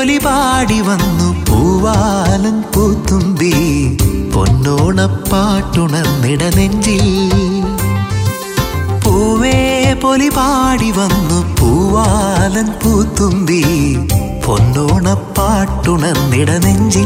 പൊലി പാടി വന്നു പൂവാലൻ പൂത്തുമ്പി പൊന്നോണപ്പാട്ടുണർന്നിട നെഞ്ചിൽ പൂവേ പൊലി പാടി വന്നു പൂവാലൻ പൂത്തുമ്പി പൊന്നോണപ്പാട്ടുണർന്നിട നെഞ്ചിൽ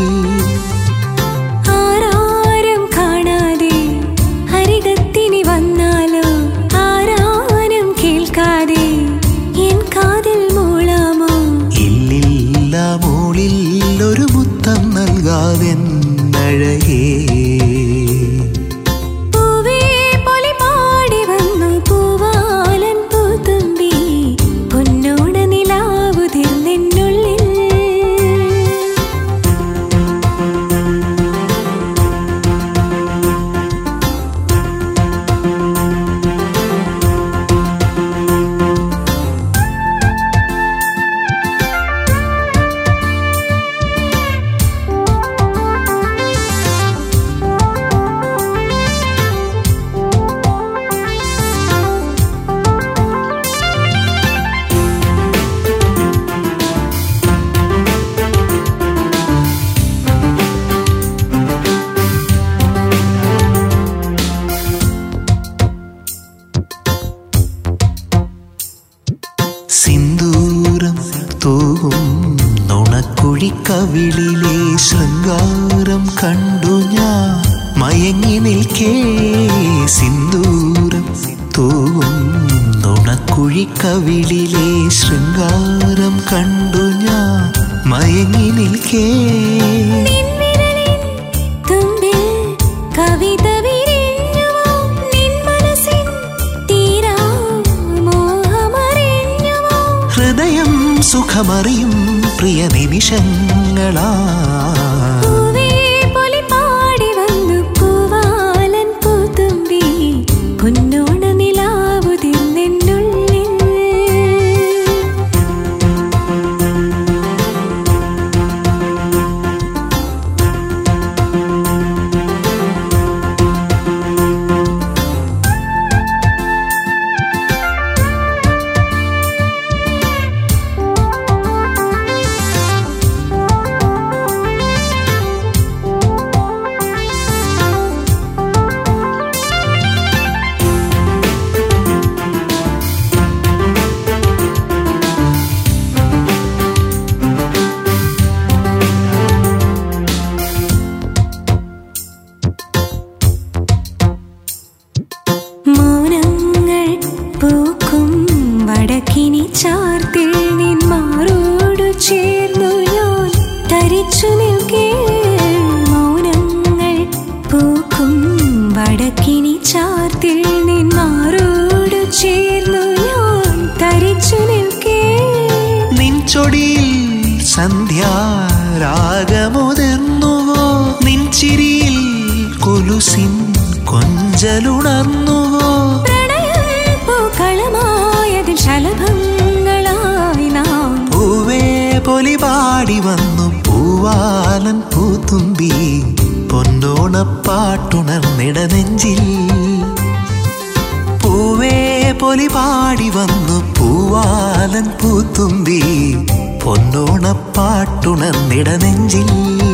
ആരാരും കാണാതെ അരികത്തിനി വന്നാലോ ആരാരും കേൾക്കാതെ എൻ കാതിൽ മൂളാമോ ഇല്ലില്ല മോളിൽ ഒരു മുത്തം നൽകാതെന്നഴകേ പൂവേ പൊലി പാടി വന്നു പൂവാലൻ പൂത്തുമ്പി പൊന്നോണ നിലാവുതിർന്നെന്നുള്ളിൽ സിന്ദൂരം തൂകും നുണക്കുഴിക്കവിളിലെ ശൃംഗാരം കണ്ടു ഞാൻ മയങ്ങി നിൽക്കേ സിന്ദൂരം തൂകും നുണക്കുഴിക്കവിളിലെ ശൃംഗാരം കണ്ടു ഞാൻ മയങ്ങി നിൽക്കേ നിൻവിരലിൻ തുമ്പിൽ കവിത വിരിഞ്ഞുവോ? നിൻ മനസ്സിൻ തീരാ മോഹമറിഞ്ഞുവോ? ഹൃദയം സുഖമറിയും പ്രിയ നിമിഷങ്ങളാ പൂവേ പൊലി പാടി വന്നു പൂവാലൻ പൂത്തുമ്പി പൊന്നോണ നിലാവുതിർന്നെന്നുള്ളിൽ മൗനങ്ങൾ പൂക്കും വടക്കിനി ചാർത്തിൽ നിൻ മാറോടു ചേർന്നു ഞാൻ തരിച്ചു നിൽക്കേ മൗനങ്ങൾ പൂക്കും വടക്കിനി ചാർത്തിൽ നിൻ മാറോടു ചേർന്നു ഞാൻ തരിച്ചു നിൽക്കേ നിൻ ചൊടിയിൽ സന്ധ്യാരാഗമുതിർന്നുവോ നിൻ ചിരിയിൽ കൊലുസിൻ കൊഞ്ചലുണർന്നുവോ പ്രണയം പൂക്കളമായതിൽ ശലഭങ്ങളായി നാം പൂവേ പൊലി പാടി വന്നു പൂവാലൻ പൂത്തുമ്പി പൊന്നോണപ്പാട്ടുണർന്നിട നെഞ്ചിൽ പൂവേ പൊലി പാടി വന്നു പൂവാലൻ പൂത്തുമ്പി പൊന്നോണപ്പാട്ടുണർന്നിട നെഞ്ചിൽ